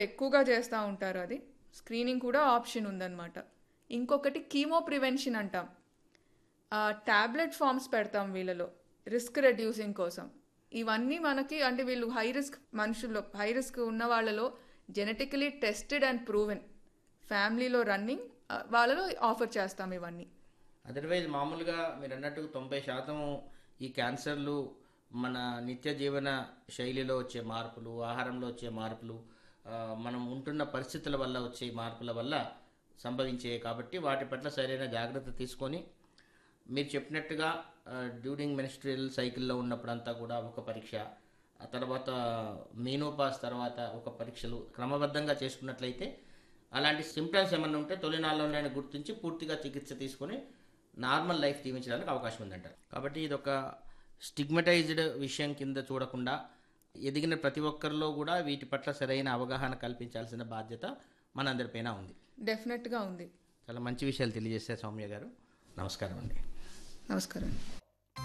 ఎక్కువగా చేస్తూ ఉంటారు అది స్క్రీనింగ్ కూడా ఆప్షన్ ఉందన్నమాట ఇంకొకటి కీమో ప్రివెన్షన్ అంటాం ట్యాబ్లెట్ ఫామ్స్ పెడతాం వీళ్ళలో రిస్క్ రెడ్యూసింగ్ కోసం ఇవన్నీ మనకి అంటే వీళ్ళు హై రిస్క్ మనుషుల్లో హై రిస్క్ ఉన్న వాళ్ళలో జెనెటికలీ టెస్టెడ్ అండ్ ప్రూవెన్ ఫ్యామిలీలో రన్నింగ్ వాళ్ళలో ఆఫర్ చేస్తాం ఇవన్నీ అదర్వైజ్ మామూలుగా మీరు అన్నట్టు తొంభై శాతం ఈ క్యాన్సర్లు మన నిత్య జీవన శైలిలో వచ్చే మార్పులు ఆహారంలో వచ్చే మార్పులు ఆ, మనం ఉంటున్న పరిస్థితుల వల్ల వచ్చే మార్పుల వల్ల సంభవించే కాబట్టి వాటి పట్ల సరైన జాగ్రత్త తీసుకొని మీరు చెప్పినట్టుగా డ్యూరింగ్ మెనిస్ట్రియల్ సైకిల్లో ఉన్నప్పుడంతా కూడా ఒక పరీక్ష ఆ తర్వాత మీనోపాస్ తర్వాత ఒక పరీక్షలు క్రమబద్ధంగా చేసుకున్నట్లయితే అలాంటి సిమ్టమ్స్ ఏమైనా ఉంటే తొలినాళ్ళలోనే గుర్తించి పూర్తిగా చికిత్స తీసుకొని నార్మల్ లైఫ్ జీవించడానికి అవకాశం ఉందంటారు కాబట్టి ఇది ఒక స్టిగ్మటైజ్డ్ విషయం కింద చూడకుండా ఎదిగిన ప్రతి ఒక్కరిలో కూడా వీటి పట్ల సరైన అవగాహన కల్పించాల్సిన బాధ్యత మనందరిపైన ఉంది డెఫినెట్గా ఉంది చాలా మంచి విషయాలు తెలియజేశారు సౌమ్య గారు నమస్కారం అండి నమస్కారం